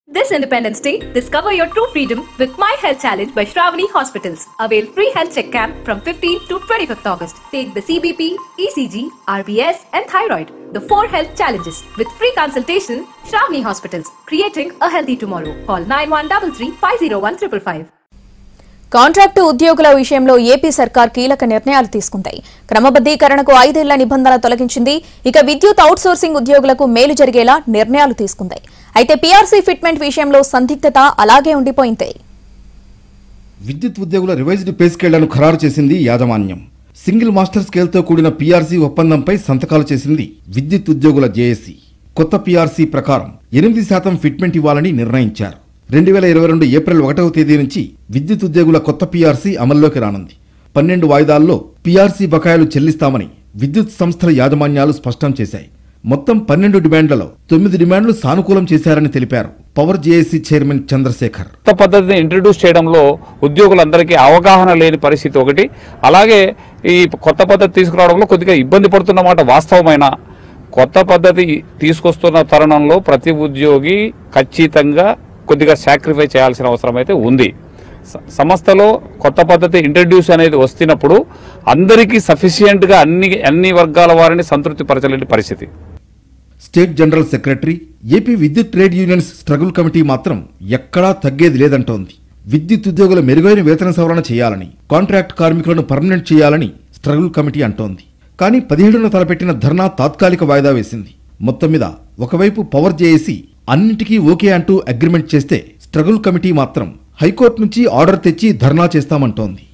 This Independence Day, discover your true freedom with My Health Challenge by Shravani Hospitals. Avail free health check camp from 15th to 25th August. Take the CBP, ECG, RBS, and thyroid. The four health challenges with free consultation. Shravani Hospitals, creating a healthy tomorrow. Call 9133 501 555. Contract ఉద్యోగుల విషయంలో AP సర్కార్ కీలక నిర్ణయాలు తీసుకుంది క్రమబద్దీకరణకు ఐదేళ్ల నిబంధన తొలగించింది ఇక విద్యుత్ అవుట్సోర్సింగ్ ఉద్యోగులకు మేలు జరిగేలా నిర్ణయాలు తీసుకుంది అయితే పీఆర్సీ ఫిట్మెంట్ విషయంలో సందిగ్ధత అలాగే ఉండిపోయింది విద్యుత్ ఉద్యోగుల రివైజ్డ్ పే స్కేళ్లను ఖరారు చేసింది యాజమాన్యం సింగిల్ మాస్టర్ స్కేల్తో కూడిన పీఆర్సీ ఒప్పందంపై సంతకాలు చేసింది విద్యుత్ ఉద్యోగుల జేఏసీ కొత్త పీఆర్సీ ప్రకారం ఎనిమిది శాతం ఫిట్మెంట్ ఇవ్వాలని నిర్ణయించారు రెండు వేల ఇరవై రెండు ఏప్రిల్ ఒకటవ తేదీ నుంచి విద్యుత్ ఉద్యోగుల కొత్త పీఆర్సీ అమల్లోకి రానుంది పన్నెండు వాయిదాల్లో పీఆర్సీ బకాయిలు చెల్లిస్తామని విద్యుత్ సంస్థల యాజమాన్యాలు స్పష్టం చేశాయి మొత్తం పన్నెండు డిమాండ్లలో తొమ్మిది డిమాండ్లు సానుకూలం చేశారని తెలిపారు పవర్ జేఏసీ చైర్మన్ చంద్రశేఖర్ కొత్త పద్ధతిని ఇంట్రడ్యూస్ చేయడంలో ఉద్యోగులందరికీ అవగాహన లేని పరిస్థితి ఒకటి అలాగే ఈ కొత్త పద్ధతి తీసుకురావడంలో కొద్దిగా ఇబ్బంది పడుతున్నమాట వాస్తవమైన కొత్త పద్ధతి తీసుకొస్తున్న తరుణంలో ప్రతి ఉద్యోగి ఖచ్చితంగా కొద్దిగా సాక్రిఫై చేయాల్సిన అవసరం అయితే ఉంది స- సంస్థలో కొత్త పద్ధతి ఇంట్రడ్యూస్ అనేది వస్తున్నప్పుడు అందరికీ సఫిషియెంట్గా అన్ని అన్ని వర్గాల వారిని సంతృప్తి పరచలేని పరిస్థితి స్టేట్ జనరల్ సెక్రటరీ ఏపీ విద్యుత్ ట్రేడ్ యూనియన్స్ స్ట్రగుల్ కమిటీ మాత్రం ఎక్కడా తగ్గేది లేదంటోంది విద్యుత్ ఉద్యోగుల మెరుగైన వేతన సవరణ చేయాలని కాంట్రాక్ట్ కార్మికులను పర్మనెంట్ చేయాలని స్ట్రగుల్ కమిటీ అంటోంది కానీ పదిహేడున తలపెట్టిన ధర్నా తాత్కాలిక వాయిదా వేసింది మొత్తం మీద ఒకవైపు పవర్ జేఏసీ అన్నింటికీ ఓకే అంటూ అగ్రిమెంట్ చేస్తే స్ట్రగుల్ కమిటీ మాత్రం హైకోర్టు నుంచి ఆర్డర్ తెచ్చి ధర్నా చేస్తామంటోంది